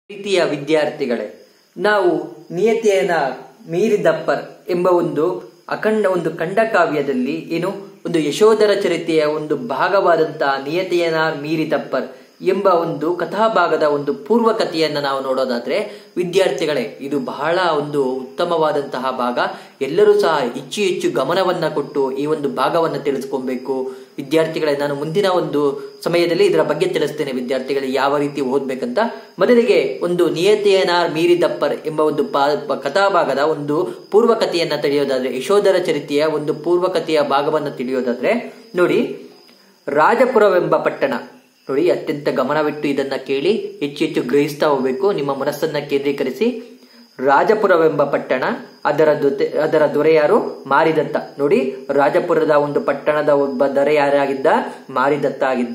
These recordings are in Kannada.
ಪ್ರೀತಿಯ ವಿದ್ಯಾರ್ಥಿಗಳೇ ನಾವು ನಿಯತಿಯನ್ನ ಮೀರಿದಪ್ಪರ್ ಎಂಬ ಒಂದು ಅಖಂಡ ಒಂದು ಖಂಡಕಾವ್ಯದಲ್ಲಿ ಏನು ಒಂದು ಯಶೋಧರ ಚರಿತೆಯ ಒಂದು ಭಾಗವಾದಂತಹ ನಿಯತಿಯನ ಮೀರಿದಪ್ಪರ್ ಎಂಬ ಒಂದು ಕಥಾಭಾಗದ ಒಂದು ಪೂರ್ವ ಕಥೆಯನ್ನ ನಾವು ನೋಡೋದಾದ್ರೆ ವಿದ್ಯಾರ್ಥಿಗಳೇ ಇದು ಬಹಳ ಒಂದು ಉತ್ತಮವಾದಂತಹ ಭಾಗ ಎಲ್ಲರೂ ಸಹ ಹೆಚ್ಚು ಹೆಚ್ಚು ಗಮನವನ್ನ ಕೊಟ್ಟು ಈ ಒಂದು ಭಾಗವನ್ನ ತಿಳಿಸ್ಕೊಬೇಕು ವಿದ್ಯಾರ್ಥಿಗಳೇ ನಾನು ಮುಂದಿನ ಒಂದು ಸಮಯದಲ್ಲಿ ಇದರ ಬಗ್ಗೆ ತಿಳಿಸ್ತೇನೆ ವಿದ್ಯಾರ್ಥಿಗಳಿಗೆ ಯಾವ ರೀತಿ ಓದ್ಬೇಕಂತ ಮೊದಲಿಗೆ ಒಂದು ನಿಯತೆಯನ ಮೀರಿದಪ್ಪರ್ ಎಂಬ ಒಂದು ಪಾ- ಕಥಾಭಾಗದ ಒಂದು ಪೂರ್ವ ಕಥೆಯನ್ನ ತಿಳಿಯೋದಾದ್ರೆ ಯಶೋಧರ ಚರಿತೆಯ ಒಂದು ಪೂರ್ವ ಕಥೆಯ ಭಾಗವನ್ನ ತಿಳಿಯೋದಾದ್ರೆ ನೋಡಿ ರಾಜಪುರವೆಂಬ ಪಟ್ಟಣ ನೋಡಿ ಅತ್ಯಂತ ಗಮನವಿಟ್ಟು ಇದನ್ನ ಕೇಳಿ ಹೆಚ್ಚು ಹೆಚ್ಚು ಗ್ರಹಿಸ್ತಾ ಹೋಗ್ಬೇಕು ನಿಮ್ಮ ಮನಸ್ಸನ್ನ ಕೇಂದ್ರೀಕರಿಸಿ ರಾಜಪುರವೆಂಬ ಪಟ್ಟಣ ಅದರ ದೊತೆ ಅದರ ದೊರೆ ಯಾರು ಮಾರಿದತ್ತ ನೋಡಿ ರಾಜಪುರದ ಒಂದು ಪಟ್ಟಣದ ಒಬ್ಬ ದೊರೆ ಯಾರಾಗಿದ್ದ ಮಾರಿದತ್ತ ಆಗಿದ್ದ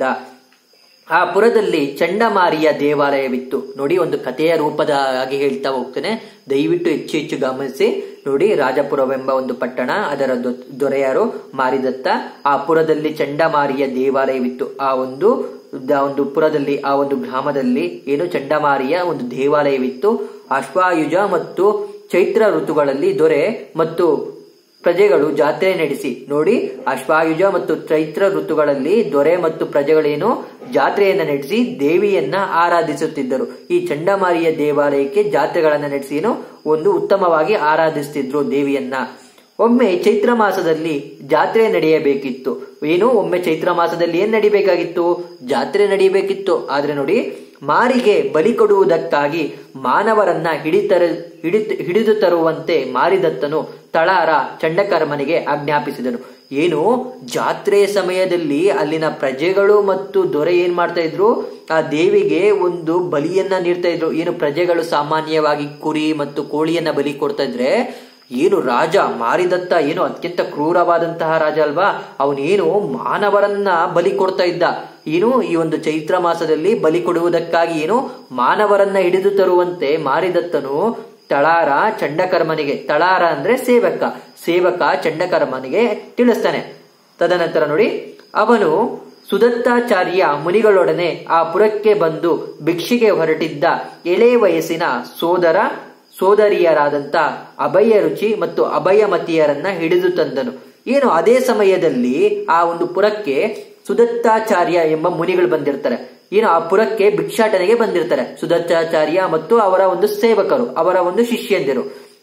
ಆ ಪುರದಲ್ಲಿ ಚಂಡಮಾರಿಯ ದೇವಾಲಯವಿತ್ತು ನೋಡಿ ಒಂದು ಕಥೆಯ ರೂಪದ ಹಾಗೆ ಹೇಳ್ತಾ ಹೋಗ್ತೇನೆ ದಯವಿಟ್ಟು ಹೆಚ್ಚು ಹೆಚ್ಚು ಗಮನಿಸಿ ನೋಡಿ ರಾಜಪುರವೆಂಬ ಒಂದು ಪಟ್ಟಣ ಅದರ ದೊ- ದೊರೆಯರು ಮಾರಿದತ್ತ ಆ ಪುರದಲ್ಲಿ ಚಂಡಮಾರಿಯ ದೇವಾಲಯವಿತ್ತು ಆ ಒಂದು ದ- ಒಂದು ಪುರದಲ್ಲಿ ಆ ಒಂದು ಗ್ರಾಮದಲ್ಲಿ ಏನು ಚಂಡಮಾರಿಯ ಒಂದು ದೇವಾಲಯವಿತ್ತು ಅಶ್ವಾಯುಜ ಮತ್ತು ಚೈತ್ರ ಋತುಗಳಲ್ಲಿ ದೊರೆ ಮತ್ತು ಪ್ರಜೆಗಳು ಜಾತ್ರೆ ನಡೆಸಿ ನೋಡಿ ಅಶ್ವಾಯುಜ ಮತ್ತು ಚೈತ್ರ ಋತುಗಳಲ್ಲಿ ದೊರೆ ಮತ್ತು ಪ್ರಜೆಗಳೇನು ಜಾತ್ರೆಯನ್ನ ನಡೆಸಿ ದೇವಿಯನ್ನ ಆರಾಧಿಸುತ್ತಿದ್ದರು ಈ ಚಂಡಮಾರಿಯ ದೇವಾಲಯಕ್ಕೆ ಜಾತ್ರೆಗಳನ್ನ ನಡೆಸಿ ಏನು ಒಂದು ಉತ್ತಮವಾಗಿ ಆರಾಧಿಸುತ್ತಿದ್ರು ದೇವಿಯನ್ನ ಒಮ್ಮೆ ಚೈತ್ರ ಮಾಸದಲ್ಲಿ ಜಾತ್ರೆ ನಡೆಯಬೇಕಿತ್ತು ಏನು ಒಮ್ಮೆ ಚೈತ್ರ ಮಾಸದಲ್ಲಿ ಏನ್ ನಡಿಬೇಕಾಗಿತ್ತು ಜಾತ್ರೆ ನಡೆಯಬೇಕಿತ್ತು ಆದ್ರೆ ನೋಡಿ ಮಾರಿಗೆ ಬಲಿ ಕೊಡುವುದಕ್ಕಾಗಿ ಮಾನವರನ್ನ ಹಿಡಿತರ ಹಿಡಿದು ಹಿಡಿದು ತರುವಂತೆ ಮಾರಿದತ್ತನು ತಳಾರ ಚಂಡಕರ್ಮನಿಗೆ ಆಜ್ಞಾಪಿಸಿದನು ಏನು ಜಾತ್ರೆ ಸಮಯದಲ್ಲಿ ಅಲ್ಲಿನ ಪ್ರಜೆಗಳು ಮತ್ತು ದೊರೆ ಏನ್ ಮಾಡ್ತಾ ಇದ್ರು ಆ ದೇವಿಗೆ ಒಂದು ಬಲಿಯನ್ನ ನೀಡ್ತಾ ಇದ್ರು ಏನು ಪ್ರಜೆಗಳು ಸಾಮಾನ್ಯವಾಗಿ ಕುರಿ ಮತ್ತು ಕೋಳಿಯನ್ನ ಬಲಿ ಕೊಡ್ತಾ ಇದ್ರೆ ಏನು ರಾಜ ಮಾರಿದತ್ತ ಏನು ಅತ್ಯಂತ ಕ್ರೂರವಾದಂತಹ ರಾಜ ಅಲ್ವಾ ಅವನೇನು ಮಾನವರನ್ನ ಬಲಿ ಕೊಡ್ತಾ ಇದ್ದ ಏನು ಈ ಒಂದು ಚೈತ್ರ ಮಾಸದಲ್ಲಿ ಬಲಿ ಕೊಡುವುದಕ್ಕಾಗಿ ಏನು ಮಾನವರನ್ನ ಹಿಡಿದು ತರುವಂತೆ ಮಾರಿದತ್ತನು ತಳಾರ ಚಂಡಕರ್ಮನಿಗೆ ತಳಾರ ಅಂದ್ರೆ ಸೇವಕ ಸೇವಕ ಚಂಡಕರ್ಮನಿಗೆ ತಿಳಿಸ್ತಾನೆ ತದನಂತರ ನೋಡಿ ಅವನು ಸುದತ್ತಾಚಾರ್ಯ ಮುನಿಗಳೊಡನೆ ಆ ಪುರಕ್ಕೆ ಬಂದು ಭಿಕ್ಷೆಗೆ ಹೊರಟಿದ್ದ ಎಳೆ ವಯಸ್ಸಿನ ಸೋದರ ಸೋದರಿಯರಾದಂತ ಅಭಯ ರುಚಿ ಮತ್ತು ಅಭಯಮತಿಯರನ್ನ ಹಿಡಿದು ತಂದನು ಏನು ಅದೇ ಸಮಯದಲ್ಲಿ ಆ ಒಂದು ಪುರಕ್ಕೆ ಸುದತ್ತಾಚಾರ್ಯ ಎಂಬ ಮುನಿಗಳು ಬಂದಿರ್ತಾರೆ ಏನು ಆ ಪುರಕ್ಕೆ ಭಿಕ್ಷಾಟನೆಗೆ ಬಂದಿರ್ತಾರೆ ಸುದತ್ತಾಚಾರ್ಯ ಮತ್ತು ಅವರ ಒಂದು ಸೇವಕರು ಅವರ ಒಂದು ಶಿಷ್ಯಂದಿರು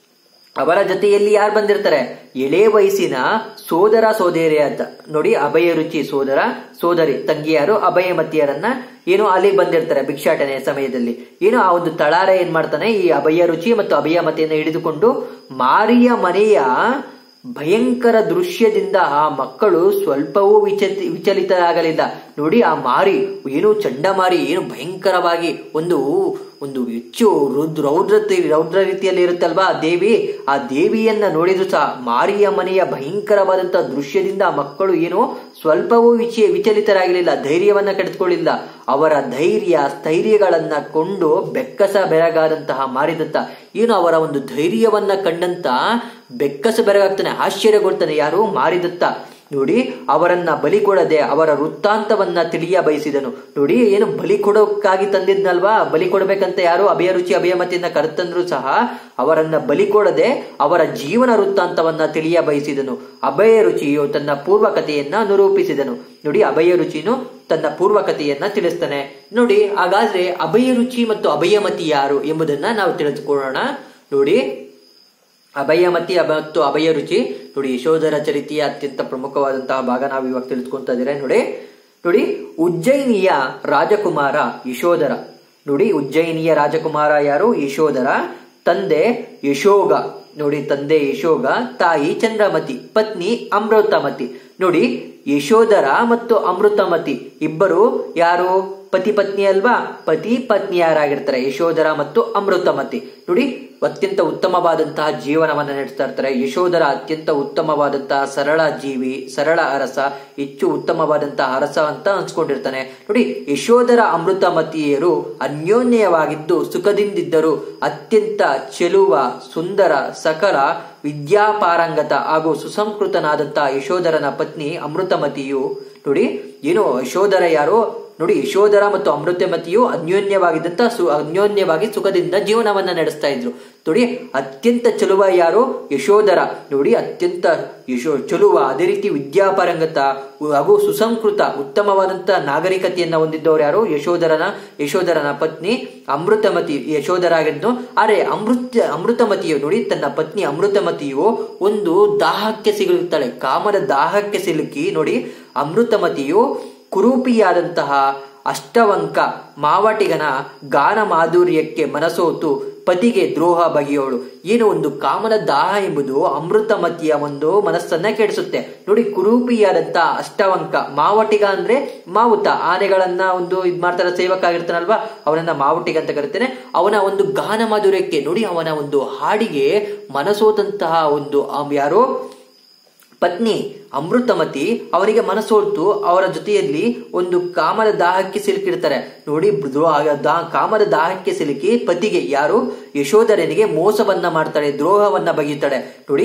ಅವರ ಜೊತೆಯಲ್ಲಿ ಯಾರು ಬಂದಿರ್ತಾರೆ ಎಳೆ ವಯಸ್ಸಿನ ಸೋದರ ಸೋದರಿಯಾದ ನೋಡಿ ಅಭಯ ರುಚಿ ಸೋದರ ಸೋದರಿ ತಂಗಿಯರು ಅಭಯಮತಿಯರನ್ನ ಏನು ಅಲ್ಲಿಗೆ ಬಂದಿರ್ತಾರೆ ಭಿಕ್ಷಾಟನೆಯ ಸಮಯದಲ್ಲಿ ಏನು ಆ ಒಂದು ತಳಾರ ಏನ್ ಮಾಡ್ತಾನೆ ಈ ಅಭಯ ರುಚಿ ಮತ್ತು ಅಭಯಮತಿಯನ್ನು ಹಿಡಿದುಕೊಂಡು ಮಾರಿಯ ಮನೆಯ ಭಯಂಕರ ದೃಶ್ಯದಿಂದ ಆ ಮಕ್ಕಳು ಸ್ವಲ್ಪವೂ ವಿಚಲಿತ ವಿಚಲಿತರಾಗಲಿಲ್ಲ ನೋಡಿ ಆ ಮಾರಿ ಏನು ಚಂಡಮಾರಿ ಏನು ಭಯಂಕರವಾಗಿ ಒಂದು ಒಂದು ಹೆಚ್ಚು ರುದ್ರ ರೌದ್ರ ರೌದ್ರ ರೀತಿಯಲ್ಲಿ ಇರುತ್ತಲ್ವಾ ಆ ದೇವಿ ಆ ದೇವಿಯನ್ನ ನೋಡಿದ್ರು ಸಹ ಮಾರಿಯ ಮನೆಯ ಭಯಂಕರವಾದಂತಹ ದೃಶ್ಯದಿಂದ ಆ ಮಕ್ಕಳು ಏನು ಸ್ವಲ್ಪವೂ ವಿಚ ವಿಚಲಿತರಾಗಲಿಲ್ಲ ಧೈರ್ಯವನ್ನ ಕೆಡೆದುಕೊಳ್ಳಿಲ್ಲ ಅವರ ಧೈರ್ಯ ಸ್ಥೈರ್ಯಗಳನ್ನ ಕೊಂಡು ಬೆಕ್ಕಸ ಬೆರಗಾದಂತಹ ಮಾರಿದತ್ತ ಏನು ಅವರ ಒಂದು ಧೈರ್ಯವನ್ನ ಕಂಡಂತ ಬೆಕ್ಕಸ ಬೆರಗಾಗ್ತಾನೆ ಆಶ್ಚರ್ಯಗೊಳ್ತಾನೆ ಯಾರು ಮಾರಿದತ್ತ ನೋಡಿ ಅವರನ್ನ ಬಲಿ ಕೊಡದೆ ಅವರ ವೃತ್ತಾಂತವನ್ನ ತಿಳಿಯ ಬಯಸಿದನು ನೋಡಿ ಏನು ಬಲಿ ಕೊಡೋಕ್ಕಾಗಿ ತಂದಿದ್ನಲ್ವಾ ಬಲಿ ಕೊಡಬೇಕಂತ ಯಾರು ಅಭಯ ರುಚಿ ಅಭಯಮತಿಯನ್ನ ಕರ್ತಂದ್ರು ಸಹ ಅವರನ್ನ ಬಲಿ ಕೊಡದೆ ಅವರ ಜೀವನ ವೃತ್ತಾಂತವನ್ನ ತಿಳಿಯ ಬಯಸಿದನು ಅಭಯ ರುಚಿಯು ತನ್ನ ಪೂರ್ವ ಕಥೆಯನ್ನ ನಿರೂಪಿಸಿದನು ನೋಡಿ ಅಭಯ ರುಚಿನು ತನ್ನ ಪೂರ್ವ ಕಥೆಯನ್ನ ತಿಳಿಸ್ತಾನೆ ನೋಡಿ ಹಾಗಾದ್ರೆ ಅಭಯ ರುಚಿ ಮತ್ತು ಅಭಯಮತಿ ಯಾರು ಎಂಬುದನ್ನ ನಾವು ತಿಳಿದುಕೊಳ್ಳೋಣ ನೋಡಿ ಅಭಯಮತಿ ಮತ್ತು ಅಭಯ ರುಚಿ ನೋಡಿ ಯಶೋಧರ ಚರಿತೆಯ ಅತ್ಯಂತ ಪ್ರಮುಖವಾದಂತಹ ಭಾಗ ನಾವು ಇವಾಗ ತಿಳಿದುಕೊಂತ ಇದ್ರೆ ನೋಡಿ ನೋಡಿ ಉಜ್ಜಯಿನಿಯ ರಾಜಕುಮಾರ ಯಶೋಧರ ನೋಡಿ ಉಜ್ಜಯಿನಿಯ ರಾಜಕುಮಾರ ಯಾರು ಯಶೋಧರ ತಂದೆ ಯಶೋಗ ನೋಡಿ ತಂದೆ ಯಶೋಗ ತಾಯಿ ಚಂದ್ರಮತಿ ಪತ್ನಿ ಅಮೃತಮತಿ ನೋಡಿ ಯಶೋಧರ ಮತ್ತು ಅಮೃತಮತಿ ಇಬ್ಬರು ಯಾರು ಪತಿ ಪತ್ನಿ ಅಲ್ವಾ ಪತಿ ಪತ್ನಿಯರಾಗಿರ್ತಾರೆ ಯಶೋಧರ ಮತ್ತು ಅಮೃತಮತಿ ನೋಡಿ ಅತ್ಯಂತ ಉತ್ತಮವಾದಂತಹ ಜೀವನವನ್ನ ನಡೆಸ್ತಾ ಇರ್ತಾರೆ ಯಶೋಧರ ಅತ್ಯಂತ ಉತ್ತಮವಾದಂತಹ ಸರಳ ಜೀವಿ ಸರಳ ಅರಸ ಹೆಚ್ಚು ಉತ್ತಮವಾದಂತಹ ಅರಸ ಅಂತ ಅನ್ಸ್ಕೊಂಡಿರ್ತಾನೆ ನೋಡಿ ಯಶೋಧರ ಅಮೃತಮತಿಯರು ಅನ್ಯೋನ್ಯವಾಗಿದ್ದು ಸುಖದಿಂದಿದ್ದರು ಅತ್ಯಂತ ಚೆಲುವ ಸುಂದರ ಸಕಲ ವಿದ್ಯಾಪಾರಂಗತ ಹಾಗೂ ಸುಸಂಸ್ಕೃತನಾದಂತಹ ಯಶೋಧರನ ಪತ್ನಿ ಅಮೃತಮತಿಯು ನೋಡಿ ಏನು ಯಶೋಧರ ಯಾರು ನೋಡಿ ಯಶೋಧರ ಮತ್ತು ಅಮೃತಮತಿಯು ಅನ್ಯೋನ್ಯವಾಗಿದ್ದಂತ ಸು ಅನ್ಯೋನ್ಯವಾಗಿ ಸುಖದಿಂದ ಜೀವನವನ್ನ ನಡೆಸ್ತಾ ಇದ್ರು ನೋಡಿ ಅತ್ಯಂತ ಚಲುವ ಯಾರು ಯಶೋಧರ ನೋಡಿ ಅತ್ಯಂತ ಯಶೋ ಚಲುವ ಅದೇ ರೀತಿ ವಿದ್ಯಾಪರಂಗತ ಹಾಗೂ ಸುಸಂಸ್ಕೃತ ಉತ್ತಮವಾದಂತ ನಾಗರಿಕತೆಯನ್ನ ಹೊಂದಿದ್ದವರು ಯಾರು ಯಶೋಧರನ ಯಶೋಧರನ ಪತ್ನಿ ಅಮೃತಮತಿ ಯಶೋಧರ ಆಗಿದ್ದು ಆದರೆ ಅಮೃತ ಅಮೃತಮತಿಯು ನೋಡಿ ತನ್ನ ಪತ್ನಿ ಅಮೃತಮತಿಯು ಒಂದು ದಾಹಕ್ಕೆ ಸಿಗುತ್ತಾಳೆ ಕಾಮದ ದಾಹಕ್ಕೆ ಸಿಲುಕಿ ನೋಡಿ ಅಮೃತಮತಿಯು ಕುರೂಪಿಯಾದಂತಹ ಅಷ್ಟವಂಕ ಮಾವಟಿಗನ ಗಾನ ಮಾಧುರ್ಯಕ್ಕೆ ಮನಸೋತು ಪತಿಗೆ ದ್ರೋಹ ಬಗೆಯೋಳು ಏನು ಒಂದು ಕಾಮನ ದಾಹ ಎಂಬುದು ಅಮೃತಮತಿಯ ಒಂದು ಮನಸ್ಸನ್ನ ಕೆಡಿಸುತ್ತೆ ನೋಡಿ ಕುರೂಪಿಯಾದಂತ ಅಷ್ಟವಂಕ ಮಾವಟಿಗ ಅಂದ್ರೆ ಮಾವುತ ಆನೆಗಳನ್ನ ಒಂದು ಇದ್ ಮಾಡ್ತಾರ ಸೇವಕ ಆಗಿರ್ತಾನಲ್ವಾ ಅವನನ್ನ ಮಾವಟಿಗ ಅಂತ ಕರಿತೇನೆ ಅವನ ಒಂದು ಗಾನ ಮಾಧುರ್ಯಕ್ಕೆ ನೋಡಿ ಅವನ ಒಂದು ಹಾಡಿಗೆ ಮನಸೋದಂತಹ ಒಂದು ಯಾರೋ ಪತ್ನಿ ಅಮೃತಮತಿ ಅವರಿಗೆ ಮನಸೋಲ್ತು ಅವರ ಜೊತೆಯಲ್ಲಿ ಒಂದು ಕಾಮದ ದಾಹಕ್ಕೆ ಸಿಲುಕಿರ್ತಾರೆ ನೋಡಿ ಕಾಮದ ದಾಹಕ್ಕೆ ಸಿಲುಕಿ ಪತಿಗೆ ಯಾರು ಯಶೋಧರನಿಗೆ ಮೋಸವನ್ನ ಮಾಡ್ತಾಳೆ ದ್ರೋಹವನ್ನ ಬಗೆಯುತ್ತಾಳೆ ನೋಡಿ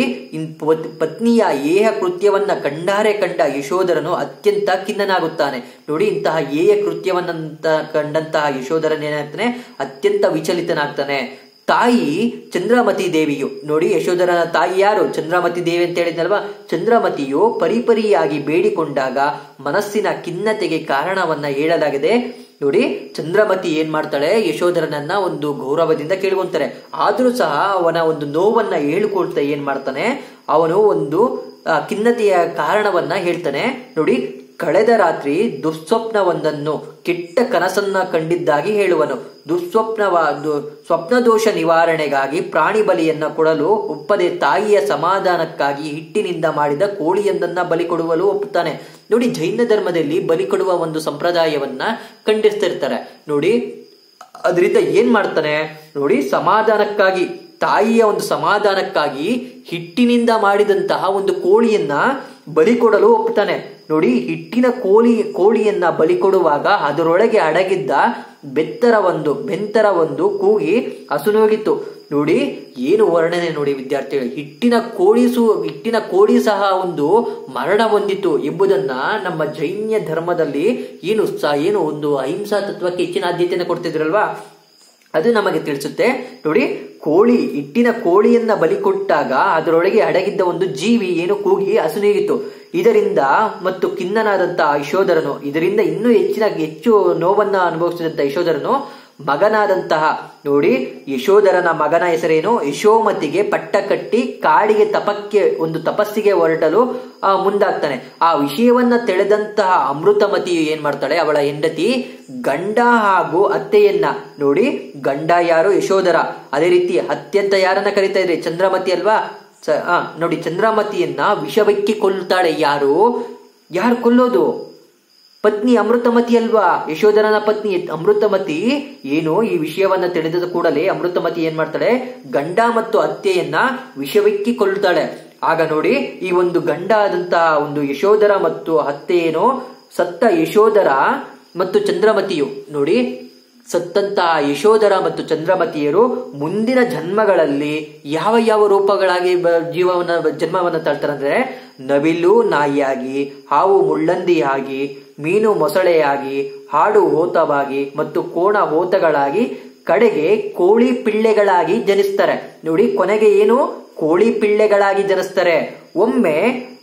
ಪತ್ನಿಯ ಏಹ ಕೃತ್ಯವನ್ನ ಕಂಡಾರೆ ಕಂಡ ಯಶೋಧರನು ಅತ್ಯಂತ ಖಿನ್ನನಾಗುತ್ತಾನೆ ನೋಡಿ ಇಂತಹ ಏಹ ಕೃತ್ಯವನ್ನಂತ ಕಂಡಂತಹ ಯಶೋಧರನೇನಾಗ್ತಾನೆ ಅತ್ಯಂತ ವಿಚಲಿತನಾಗ್ತಾನೆ ತಾಯಿ ಚಂದ್ರಮತಿ ದೇವಿಯು ನೋಡಿ ಯಶೋಧರನ ತಾಯಿ ಯಾರು ಚಂದ್ರಮತಿ ದೇವಿ ಅಂತ ಹೇಳಿದ್ನಲ್ವಾ ಚಂದ್ರಮತಿಯು ಪರಿಪರಿಯಾಗಿ ಬೇಡಿಕೊಂಡಾಗ ಮನಸ್ಸಿನ ಖಿನ್ನತೆಗೆ ಕಾರಣವನ್ನ ಹೇಳಲಾಗಿದೆ ನೋಡಿ ಚಂದ್ರಮತಿ ಏನ್ ಮಾಡ್ತಾಳೆ ಯಶೋಧರನನ್ನ ಒಂದು ಗೌರವದಿಂದ ಕೇಳ್ಕೊಂತಾರೆ ಆದ್ರೂ ಸಹ ಅವನ ಒಂದು ನೋವನ್ನ ಹೇಳ್ಕೊಳ್ತಾ ಏನ್ ಮಾಡ್ತಾನೆ ಅವನು ಒಂದು ಖಿನ್ನತೆಯ ಕಾರಣವನ್ನ ಹೇಳ್ತಾನೆ ನೋಡಿ ಕಳೆದ ರಾತ್ರಿ ದುಸ್ವಪ್ನವೊಂದನ್ನು ಕೆಟ್ಟ ಕನಸನ್ನ ಕಂಡಿದ್ದಾಗಿ ಹೇಳುವನು ದುಸ್ವಪ್ನವ ಸ್ವಪ್ನದೋಷ ನಿವಾರಣೆಗಾಗಿ ಪ್ರಾಣಿ ಬಲಿಯನ್ನ ಕೊಡಲು ಒಪ್ಪದೆ ತಾಯಿಯ ಸಮಾಧಾನಕ್ಕಾಗಿ ಹಿಟ್ಟಿನಿಂದ ಮಾಡಿದ ಕೋಳಿಯೊಂದನ್ನ ಬಲಿ ಕೊಡುವಲು ಒಪ್ಪುತ್ತಾನೆ ನೋಡಿ ಜೈನ ಧರ್ಮದಲ್ಲಿ ಬಲಿ ಕೊಡುವ ಒಂದು ಸಂಪ್ರದಾಯವನ್ನ ಖಂಡಿಸ್ತಿರ್ತಾರೆ ನೋಡಿ ಅದರಿಂದ ಏನ್ ಮಾಡ್ತಾನೆ ನೋಡಿ ಸಮಾಧಾನಕ್ಕಾಗಿ ತಾಯಿಯ ಒಂದು ಸಮಾಧಾನಕ್ಕಾಗಿ ಹಿಟ್ಟಿನಿಂದ ಮಾಡಿದಂತಹ ಒಂದು ಕೋಳಿಯನ್ನ ಬಲಿ ಕೊಡಲು ಒಪ್ತಾನೆ ನೋಡಿ ಹಿಟ್ಟಿನ ಕೋಳಿ ಕೋಳಿಯನ್ನ ಬಲಿ ಕೊಡುವಾಗ ಅದರೊಳಗೆ ಅಡಗಿದ್ದ ಬೆತ್ತರ ಒಂದು ಬೆಂತರ ಒಂದು ಕೂಗಿ ಹಸುನೋಗಿತ್ತು ನೋಡಿ ಏನು ವರ್ಣನೆ ನೋಡಿ ವಿದ್ಯಾರ್ಥಿಗಳು ಹಿಟ್ಟಿನ ಕೋಳಿಸು ಹಿಟ್ಟಿನ ಕೋಳಿ ಸಹ ಒಂದು ಮರಣ ಹೊಂದಿತು ಎಂಬುದನ್ನ ನಮ್ಮ ಜೈನ್ಯ ಧರ್ಮದಲ್ಲಿ ಏನು ಏನು ಒಂದು ಅಹಿಂಸಾ ತತ್ವಕ್ಕೆ ಹೆಚ್ಚಿನ ಆದ್ಯತೆಯನ್ನು ಕೊಡ್ತಿದ್ರಲ್ವಾ ಅದು ನಮಗೆ ತಿಳಿಸುತ್ತೆ ನೋಡಿ ಕೋಳಿ ಹಿಟ್ಟಿನ ಕೋಳಿಯನ್ನ ಬಲಿ ಕೊಟ್ಟಾಗ ಅದರೊಳಗೆ ಅಡಗಿದ್ದ ಒಂದು ಜೀವಿ ಏನು ಕೂಗಿ ಹಸುನೀಗಿತ್ತು ಇದರಿಂದ ಮತ್ತು ಖಿನ್ನನಾದಂತಹ ಯಶೋಧರನು ಇದರಿಂದ ಇನ್ನೂ ಹೆಚ್ಚಿನ ಹೆಚ್ಚು ನೋವನ್ನ ಅನುಭವಿಸಿದಂತ ಯಶೋಧರನು ಮಗನಾದಂತಹ ನೋಡಿ ಯಶೋಧರನ ಮಗನ ಹೆಸರೇನು ಯಶೋಮತಿಗೆ ಪಟ್ಟ ಕಟ್ಟಿ ಕಾಡಿಗೆ ತಪಕ್ಕೆ ಒಂದು ತಪಸ್ಸಿಗೆ ಹೊರಟಲು ಮುಂದಾಗ್ತಾನೆ ಆ ವಿಷಯವನ್ನ ತಿಳಿದಂತಹ ಅಮೃತಮತಿಯು ಏನ್ ಮಾಡ್ತಾಳೆ ಅವಳ ಹೆಂಡತಿ ಗಂಡ ಹಾಗೂ ಅತ್ತೆಯನ್ನ ನೋಡಿ ಗಂಡ ಯಾರು ಯಶೋಧರ ಅದೇ ರೀತಿ ಅತ್ಯಂತ ಯಾರನ್ನ ಕರಿತಾ ಇದ್ರೆ ಚಂದ್ರಮತಿ ಅಲ್ವಾ ನೋಡಿ ಚಂದ್ರಮತಿಯನ್ನ ವಿಷವಕ್ಕೆ ಕೊಲ್ತಾಳೆ ಯಾರು ಯಾರು ಕೊಲ್ಲೋದು ಪತ್ನಿ ಅಮೃತಮತಿ ಅಲ್ವಾ ಯಶೋಧರನ ಪತ್ನಿ ಅಮೃತಮತಿ ಏನು ಈ ವಿಷಯವನ್ನ ತಿಳಿದ ಕೂಡಲೇ ಅಮೃತಮತಿ ಏನ್ ಮಾಡ್ತಾಳೆ ಗಂಡ ಮತ್ತು ಅತ್ತೆಯನ್ನ ವಿಷವಕ್ಕೆ ಕೊಲ್ತಾಳೆ ಆಗ ನೋಡಿ ಈ ಒಂದು ಗಂಡ ಆದಂತಹ ಒಂದು ಯಶೋಧರ ಮತ್ತು ಅತ್ತೆ ಏನು ಸತ್ತ ಯಶೋಧರ ಮತ್ತು ಚಂದ್ರಮತಿಯು ನೋಡಿ ಸತ್ತಂತಹ ಯಶೋಧರ ಮತ್ತು ಚಂದ್ರಮತಿಯರು ಮುಂದಿನ ಜನ್ಮಗಳಲ್ಲಿ ಯಾವ ಯಾವ ರೂಪಗಳಾಗಿ ಜೀವವನ್ನ ಜನ್ಮವನ್ನ ತಾಳ್ತಾರಂದ್ರೆ ನವಿಲು ನಾಯಿಯಾಗಿ ಹಾವು ಮುಳ್ಳಂದಿಯಾಗಿ ಮೀನು ಮೊಸಳೆಯಾಗಿ ಹಾಡು ಹೋತವಾಗಿ ಮತ್ತು ಕೋಣ ಹೋತಗಳಾಗಿ ಕಡೆಗೆ ಕೋಳಿ ಪಿಳ್ಳೆಗಳಾಗಿ ಜನಿಸ್ತಾರೆ ನೋಡಿ ಕೊನೆಗೆ ಏನು ಕೋಳಿ ಪಿಳ್ಳೆಗಳಾಗಿ ಜನಿಸ್ತಾರೆ ಒಮ್ಮೆ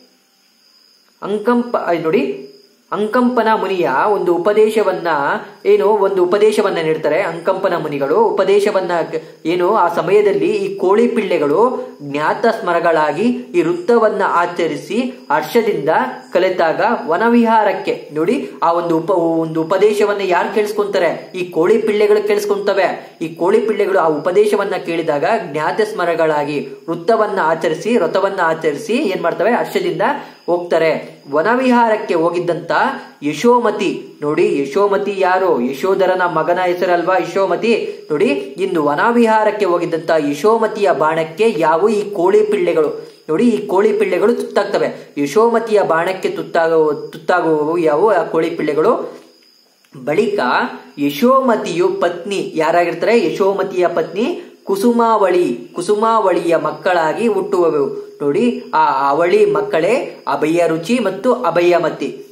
ಅಂಕಂಪ ನೋಡಿ ಅಂಕಂಪನ ಮುನಿಯ ಒಂದು ಉಪದೇಶವನ್ನ ಏನು ಒಂದು ಉಪದೇಶವನ್ನ ನೀಡ್ತಾರೆ ಅಂಕಂಪನ ಮುನಿಗಳು ಉಪದೇಶವನ್ನ ಏನು ಆ ಸಮಯದಲ್ಲಿ ಈ ಕೋಳಿ ಪಿಳ್ಳೆಗಳು ಜ್ಞಾತ ಸ್ಮರಗಳಾಗಿ ಈ ವೃತ್ತವನ್ನ ಆಚರಿಸಿ ಹರ್ಷದಿಂದ ಕಲಿತಾಗ ವನವಿಹಾರಕ್ಕೆ ನೋಡಿ ಆ ಒಂದು ಉಪ ಒಂದು ಉಪದೇಶವನ್ನ ಯಾರು ಕೇಳಿಸ್ಕೊಂತಾರೆ ಈ ಕೋಳಿ ಪಿಳ್ಳೆಗಳು ಕೇಳಿಸ್ಕೊಂತವೆ ಈ ಕೋಳಿ ಪಿಳ್ಳೆಗಳು ಆ ಉಪದೇಶವನ್ನ ಕೇಳಿದಾಗ ಜ್ಞಾತ ಸ್ಮರಗಳಾಗಿ ವೃತ್ತವನ್ನ ಆಚರಿಸಿ ವ್ರತವನ್ನ ಆಚರಿಸಿ ಏನ್ ಮಾಡ್ತವೆ ಹರ್ಷದಿಂದ ಹೋಗ್ತಾರೆ ವನವಿಹಾರಕ್ಕೆ ಹೋಗಿದ್ದಂತ ಯಶೋಮತಿ ನೋಡಿ ಯಶೋಮತಿ ಯಾರು ಯಶೋಧರನ ಮಗನ ಹೆಸರಲ್ವಾ ಯಶೋಮತಿ ನೋಡಿ ಇಂದು ವನವಿಹಾರಕ್ಕೆ ಹೋಗಿದ್ದಂತ ಯಶೋಮತಿಯ ಬಾಣಕ್ಕೆ ಯಾವ ಈ ಕೋಳಿ ಪಿಳ್ಳೆಗಳು ನೋಡಿ ಈ ಕೋಳಿ ಪಿಳ್ಳೆಗಳು ತುತ್ತಾಗ್ತವೆ ಯಶೋಮತಿಯ ಬಾಣಕ್ಕೆ ತುತ್ತಾಗುವ ತುತ್ತಾಗುವವು ಯಾವುವು ಆ ಕೋಳಿ ಪಿಳ್ಳೆಗಳು ಬಳಿಕ ಯಶೋಮತಿಯು ಪತ್ನಿ ಯಾರಾಗಿರ್ತಾರೆ ಯಶೋಮತಿಯ ಪತ್ನಿ ಕುಸುಮಾವಳಿ ಕುಸುಮಾವಳಿಯ ಮಕ್ಕಳಾಗಿ ಹುಟ್ಟುವವು ನೋಡಿ ಆ ಅವಳಿ ಮಕ್ಕಳೇ ಅಭಯ ರುಚಿ ಮತ್ತು ಅಭಯಮತಿ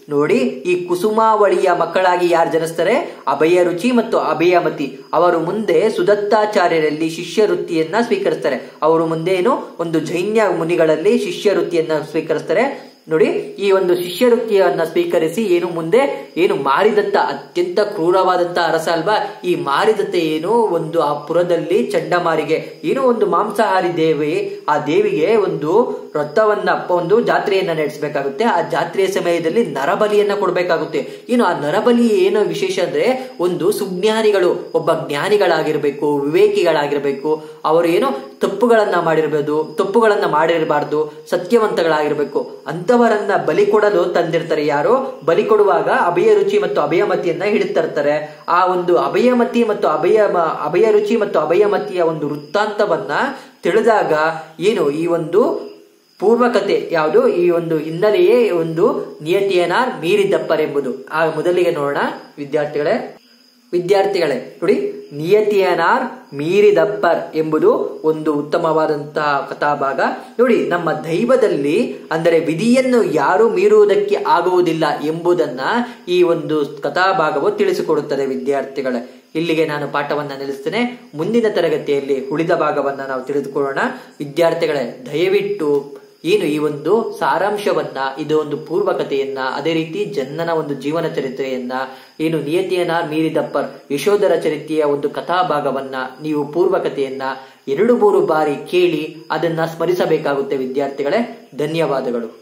ನೋಡಿ ಈ ಕುಸುಮಾವಳಿಯ ಮಕ್ಕಳಾಗಿ ಯಾರು ಜನಿಸ್ತಾರೆ ಅಭಯ ರುಚಿ ಮತ್ತು ಅಭಯಮತಿ ಅವರು ಮುಂದೆ ಸುದತ್ತಾಚಾರ್ಯರಲ್ಲಿ ಶಿಷ್ಯ ವೃತ್ತಿಯನ್ನ ಸ್ವೀಕರಿಸ್ತಾರೆ ಅವರು ಮುಂದೆ ಏನು ಒಂದು ಜೈನ್ಯ ಮುನಿಗಳಲ್ಲಿ ಶಿಷ್ಯ ವೃತ್ತಿಯನ್ನ ಸ್ವೀಕರಿಸ್ತಾರೆ ನೋಡಿ ಈ ಒಂದು ಶಿಷ್ಯ ವೃತ್ತಿಯನ್ನ ಸ್ವೀಕರಿಸಿ ಏನು ಮುಂದೆ ಏನು ಮಾರಿದತ್ತ ಅತ್ಯಂತ ಕ್ರೂರವಾದಂತ ಅರಸ ಅಲ್ವಾ ಈ ಮಾರಿದತ್ತ ಏನು ಒಂದು ಆ ಪುರದಲ್ಲಿ ಚಂಡಮಾರಿಗೆ ಏನೋ ಒಂದು ಮಾಂಸಾಹಾರಿ ದೇವಿ ಆ ದೇವಿಗೆ ಒಂದು ವ್ರತವನ್ನ ಒಂದು ಜಾತ್ರೆಯನ್ನ ನಡೆಸಬೇಕಾಗುತ್ತೆ ಆ ಜಾತ್ರೆಯ ಸಮಯದಲ್ಲಿ ನರಬಲಿಯನ್ನ ಕೊಡಬೇಕಾಗುತ್ತೆ ಏನು ಆ ನರಬಲಿ ಏನು ವಿಶೇಷ ಅಂದ್ರೆ ಒಂದು ಸುಜ್ಞಾನಿಗಳು ಒಬ್ಬ ಜ್ಞಾನಿಗಳಾಗಿರ್ಬೇಕು ವಿವೇಕಿಗಳಾಗಿರ್ಬೇಕು ಅವರು ಏನು ತಪ್ಪುಗಳನ್ನ ಮಾಡಿರ್ಬೋದು ತಪ್ಪುಗಳನ್ನ ಮಾಡಿರಬಾರ್ದು ಸತ್ಯವಂತಗಳಾಗಿರ್ಬೇಕು ಅಂತವರನ್ನ ಬಲಿ ಕೊಡಲು ತಂದಿರ್ತಾರೆ ಯಾರು ಬಲಿ ಕೊಡುವಾಗ ಅಭಯ ರುಚಿ ಮತ್ತು ಅಭಯಮತಿಯನ್ನ ಹಿಡಿತರ್ತಾರೆ ಆ ಒಂದು ಅಭಯಮತಿ ಮತ್ತು ಅಭಯ ಅಭಯ ರುಚಿ ಮತ್ತು ಅಭಯಮತಿಯ ಒಂದು ವೃತ್ತಾಂತವನ್ನ ತಿಳಿದಾಗ ಏನು ಈ ಒಂದು ಪೂರ್ವಕತೆ ಯಾವುದು ಈ ಒಂದು ಹಿನ್ನೆಲೆಯೇ ಒಂದು ನಿಯತಿಯನ್ನ ಮೀರಿದಪ್ಪರೆಂಬುದು ಆ ಮೊದಲಿಗೆ ನೋಡೋಣ ವಿದ್ಯಾರ್ಥಿಗಳೇ ವಿದ್ಯಾರ್ಥಿಗಳೇ ನೋಡಿ ನಿಯತಿಯನಾರ್ ಮೀರಿದಪ್ಪರ್ ಎಂಬುದು ಒಂದು ಉತ್ತಮವಾದಂತಹ ಕಥಾಭಾಗ ನೋಡಿ ನಮ್ಮ ದೈವದಲ್ಲಿ ಅಂದರೆ ವಿಧಿಯನ್ನು ಯಾರು ಮೀರುವುದಕ್ಕೆ ಆಗುವುದಿಲ್ಲ ಎಂಬುದನ್ನ ಈ ಒಂದು ಕಥಾಭಾಗವು ತಿಳಿಸಿಕೊಡುತ್ತದೆ ವಿದ್ಯಾರ್ಥಿಗಳೇ ಇಲ್ಲಿಗೆ ನಾನು ಪಾಠವನ್ನ ನಿಲ್ಲಿಸ್ತೇನೆ ಮುಂದಿನ ತರಗತಿಯಲ್ಲಿ ಉಳಿದ ಭಾಗವನ್ನ ನಾವು ತಿಳಿದುಕೊಳ್ಳೋಣ ವಿದ್ಯಾರ್ಥಿಗಳೇ ದಯವಿಟ್ಟು ಏನು ಈ ಒಂದು ಸಾರಾಂಶವನ್ನ ಇದು ಒಂದು ಪೂರ್ವಕತೆಯನ್ನ ಅದೇ ರೀತಿ ಜನ್ನನ ಒಂದು ಜೀವನ ಚರಿತ್ರೆಯನ್ನ ಏನು ನಿಯತಿಯನ್ನ ಮೀರಿದಪ್ಪರ್ ಯಶೋಧರ ಚರಿತ್ರೆಯ ಒಂದು ಕಥಾಭಾಗವನ್ನ ನೀವು ಪೂರ್ವಕತೆಯನ್ನ ಎರಡು ಮೂರು ಬಾರಿ ಕೇಳಿ ಅದನ್ನ ಸ್ಮರಿಸಬೇಕಾಗುತ್ತೆ ವಿದ್ಯಾರ್ಥಿಗಳೇ ಧನ್ಯವಾದಗಳು